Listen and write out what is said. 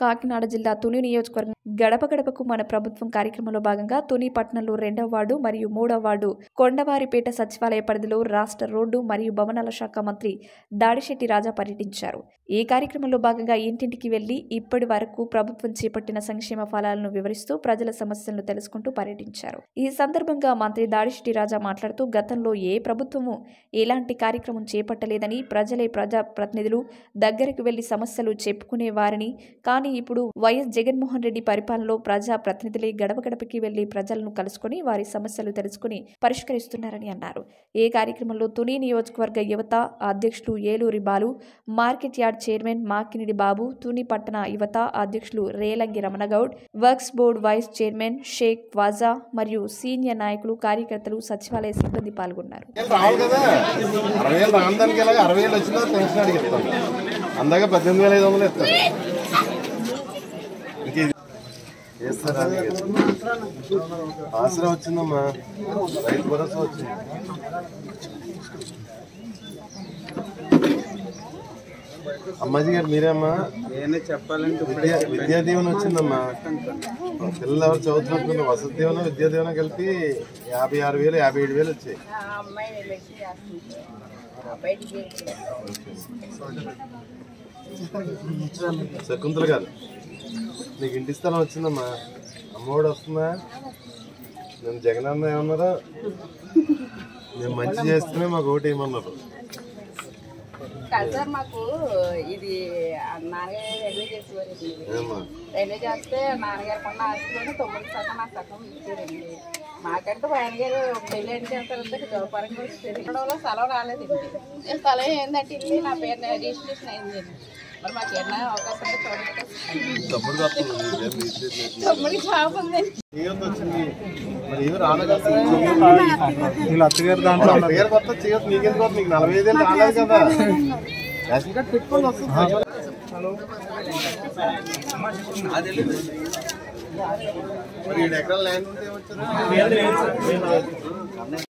కాకినాడ జిల్లా తుని నియోజకవర్గం గడప గడపకు మన ప్రభుత్వం కార్యక్రమంలో భాగంగా తుని పట్టణంలో రెండవ వార్డు మరియు మూడవ వార్డు కొండవారిపేట సచివాలయ పరిధిలో రాష్ట్ర రోడ్డు మరియు భవనాల శాఖ మంత్రి దాడిశెట్టి రాజా పర్యటించారు ఈ కార్యక్రమంలో భాగంగా ఇంటింటికి వెళ్లి ఇప్పటి వరకు ప్రభుత్వం చేపట్టిన సంక్షేమ ఫలాలను వివరిస్తూ ప్రజల సమస్యలను తెలుసుకుంటూ పర్యటించారు ఈ సందర్భంగా మంత్రి దాడిశెట్టి రాజా మాట్లాడుతూ గతంలో ఏ ప్రభుత్వము ఎలాంటి కార్యక్రమం చేపట్టలేదని ప్రజలే ప్రజా ప్రతినిధులు దగ్గరకు వెళ్లి సమస్యలు చెప్పుకునేవారని కానీ ఇప్పుడు వైఎస్ జగన్మోహన్ రెడ్డి పరిపాలనలో ప్రజా ప్రతినిధులే గడప గడపకి వెళ్లి ప్రజలను కలుసుకుని వారి సమస్యలు తెలుసుకుని పరిష్కరిస్తున్నారని అన్నారు ఈ కార్యక్రమంలో తుని నియోజకవర్గ యువత అధ్యక్షులు Eluri Balu market yard chairman Makinidi Babu Tuni పట్టణ యువత అధ్యక్షులు Relangi Ramanagoud works board vice chairman Sheikh Vaja మరియు సీనియర్ నాయకులు కార్యకర్తలు సచివాలయ సిబ్బంది పాల్గొన్నారు రావాలి కదా అరవై వేలు రామదానికి ఇలాగ అరవై వేలు వచ్చిందా పెన్షన్ అడిగిస్తాం అందాక పద్దెనిమిది వేల ఐదు వందలు ఇస్తారు ఇంక ఇది- చేస్తారా ఆసరా వచ్చిందమ్మా రైతు భరోసా వచ్చింది అమ్మాజీ గారు మీరేమ్మా నేనే చెప్పాలంటే విద్యా విద్యా దీవెన వచ్చిందమ్మా పిల్లలు ఎవరు చదువుతున్నట్టు వసతి దీవెన విద్యా దీవెన కలిపి యాభై ఆరు వేలు యాభై ఏడు వేలు వచ్చాయి ఆ అమ్మాయి వెళ్ళేసి చేస్తుంది ఆ బయటికి శకుంతల గారు నీకు ఇంటి స్థలం వచ్చిందమ్మా అమ్మఒడి వస్తుందా నేను జగన్ అన్న ఏమన్నారా నేను మంచి చేస్తేనే మాకు ఓటు వేయమన్నారు కాదు సార్ మాకు ఇది ఆ నాన్నగారు రైల్వే చేసేవారండి ఏమమ్మా రైల్వే చేస్తే నాన్నగారు కొన్న ఆస్తిలోనే తొమ్మిది శాతం నా సగం ఇచ్చారండి మాకంటూ ఆయన గారు పెళ్ళి అయిన చేస్తారంటే జోపారంగా వచ్చేది ఇక్కడంలో స్థలం రాలేదండి ఈ స్థలం ఏంటంటే ఇల్లు నా పేరు రిజిస్ట్రేషన్ అయింది మరి మాకు ఏమన్నా అవకాశం ఉంటే చూడండి తమ్ముడు తప్పులు ఇదేం మీ చేతిలో లేదు. తమ్ముడికి జాబ్ ఉందండి చేయొద్దు వచ్చింది మరి ఏమి రాను కదా వీళ్ళ అత్తగారు దాంట్లో నా పేరు కొత్త చేయొద్దు నీకెందుకు వస్తుంది? నీకు నలభై ఐదు ఏళ్ళు రాలేదు కదా రేషన్ కార్డు పెట్టుకొని వస్తుంది మరి ఏడు ఎకరాల ల్యాండ్ ఉంటే ఏమొచ్చారు